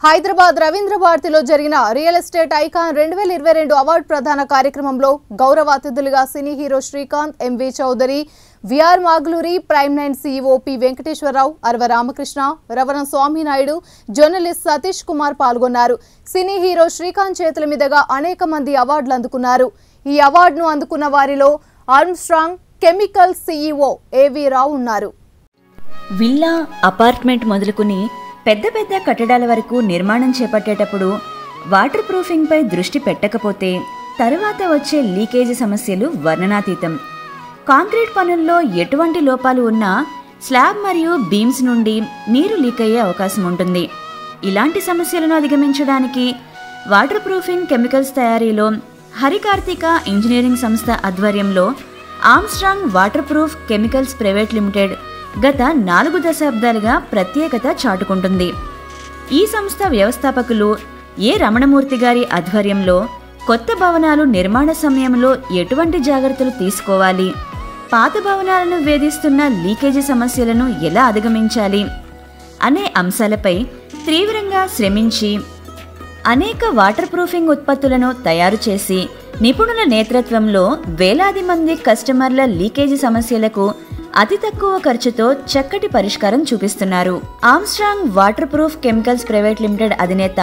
హైదరాబాద్ రవీంద్ర భారతిలో జరిగిన real estate icon రెండు వేల ఇరవై రెండు అవార్డు ప్రధాన కార్యక్రమంలో గౌరవ అతిథులుగా సినీ hero Srikanth MV Chowdary VR Magluri prime nine CEO P Venkateswararao Arava Ramakrishna Ravana Swaminaidu journalist Satish Kumar పాల్గొన్నారు సినీ హీరో శ్రీకాంత్ చేతుల మీదుగా అనేక మంది అవార్డులు అందుకున్నారు ఈ అవార్డును అందుకున్న వారిలో ఆర్మ్స్ట్రాంగ్ కెమికల్ సీఈఓ ఏవి రావు ఉన్నారు విల్లా అపార్ట్మెంట్ మొదలుకుని పెద్ద పెద్ద కట్టడాల వరకు నిర్మాణం చేపట్టేటప్పుడు వాటర్ ప్రూఫింగ్పై దృష్టి పెట్టకపోతే తరువాత వచ్చే లీకేజీ సమస్యలు వర్ణనాతీతం కాంక్రీట్ పనుల్లో ఎటువంటి లోపాలు ఉన్నా స్లాబ్ మరియు బీమ్స్ నుండి నీరు లీక్ అయ్యే అవకాశం ఉంటుంది ఇలాంటి సమస్యలను అధిగమించడానికి వాటర్ ప్రూఫింగ్ కెమికల్స్ తయారీలో హరికార్తిక ఇంజనీరింగ్ సంస్థ ఆధ్వర్యంలో Armstrong waterproof chemicals private limited గత నాలుగు దశాబ్దాలుగా ప్రత్యేకత చాటుకుంటుంది ఈ సంస్థ వ్యవస్థాపకులు ఏ రమణమూర్తి గారి ఆధ్వర్యంలో కొత్త భవనాలు నిర్మాణ సమయంలో ఎటువంటి జాగ్రత్తలు తీసుకోవాలి పాత భవనాలను వేధిస్తున్న లీకేజీ సమస్యలను ఎలా అధిగమించాలి అనే అంశాలపై తీవ్రంగా శ్రమించి అనేక వాటర్ ప్రూఫింగ్ ఉత్పత్తులను తయారు చేసి నిపుణుల నేతృత్వంలో వేలాది మంది కస్టమర్ల లీకేజీ సమస్యలకు అతి తక్కువ ఖర్చుతో చక్కటి పరిష్కారం చూపిస్తున్నారు Armstrong waterproof chemicals private limited అధినేత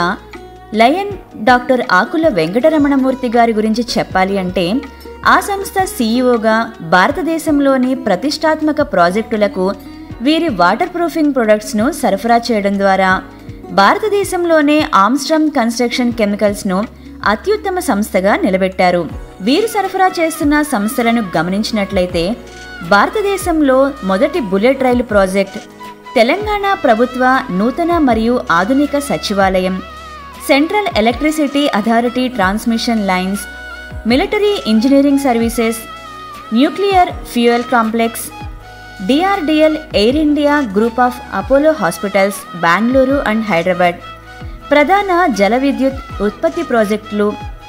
లయన్ డాక్టర్ ఆకుల వెంకటరమణమూర్తి గారి గురించి చెప్పాలి అంటే ఆ సంస్థ సీఈఓగా భారతదేశంలోని ప్రతిష్టాత్మక ప్రాజెక్టులకు వీరి వాటర్ ప్రూఫింగ్ ప్రొడక్ట్స్ను సరఫరా చేయడం ద్వారా భారతదేశంలోనే ఆమ్స్ట్రాంగ్ కన్స్ట్రక్షన్ కెమికల్స్ను అత్యుత్తమ సంస్థగా నిలబెట్టారు వీరు సరఫరా చేస్తున్న సంస్థలను గమనించినట్లయితే భారతదేశంలో మొదటి బుల్లెట్ రైలు ప్రాజెక్ట్ తెలంగాణ ప్రభుత్వ నూతన మరియు ఆధునిక సచివాలయం central electricity authority transmission lines military engineering services nuclear fuel complex DRDL Air India group of Apollo hospitals Bengaluru and Hyderabad ప్రధాన జల విద్యుత్ ఉత్పత్తి ప్రాజెక్టులు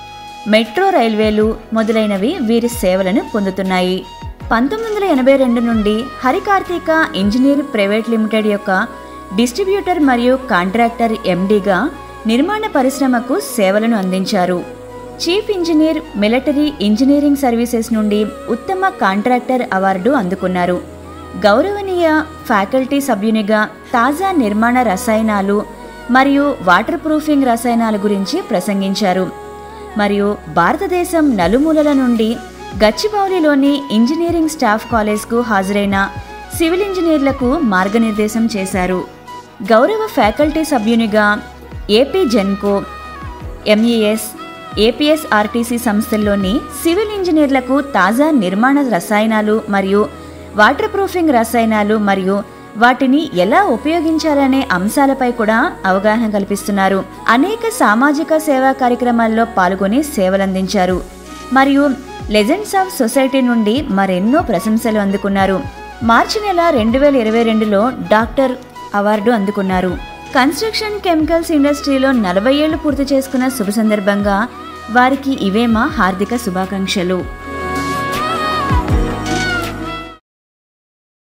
మెట్రో రైల్వేలు మొదలైనవి వీరి సేవలను పొందుతున్నాయి పంతొమ్మిది వందల ఎనభై రెండు నుండి హరికార్తిక ఇంజనీర్ ప్రైవేట్ లిమిటెడ్ యొక్క డిస్ట్రిబ్యూటర్ మరియు కాంట్రాక్టర్ ఎండీగా నిర్మాణ పరిశ్రమకు సేవలను అందించారు chief engineer military engineering services నుండి ఉత్తమ కాంట్రాక్టర్ అవార్డు అందుకున్నారు గౌరవనీయ ఫ్యాకల్టీ సభ్యునిగా తాజా నిర్మాణ రసాయనాలు మరియు వాటర్ ప్రూఫింగ్ రసాయనాల గురించి ప్రసంగించారు మరియు భారతదేశం నలుమూలల నుండి గచ్చిబౌలిలోని ఇంజనీరింగ్ స్టాఫ్ కాలేజ్కు హాజరైన సివిల్ ఇంజనీర్లకు మార్గనిర్దేశం చేశారు గౌరవ ఫ్యాకల్టీ సభ్యునిగా AP Genco MES APS RTC సంస్థల్లోని సివిల్ ఇంజనీర్లకు తాజా నిర్మాణ రసాయనాలు మరియు వాటర్ ప్రూఫింగ్ రసాయనాలు మరియు వాటిని ఎలా ఉపయోగించాలనే అంశాలపై కూడా అవగాహన కల్పిస్తున్నారు అనేక సామాజిక సేవా కార్యక్రమాల్లో పాల్గొని సేవలందించారు మరియు లెజెండ్స్ ఆఫ్ సొసైటీ నుండి మరెన్నో ప్రశంసలు అందుకున్నారు మార్చి నెల రెండు వేల ఇరవై రెండులో డాక్టర్ అవార్డు అందుకున్నారు కన్స్ట్రక్షన్ కెమికల్స్ ఇండస్ట్రీలో నలభై ఏళ్లు పూర్తి చేసుకున్న శుభ సందర్భంగా వారికి ఇవే మా హార్దిక శుభాకాంక్షలు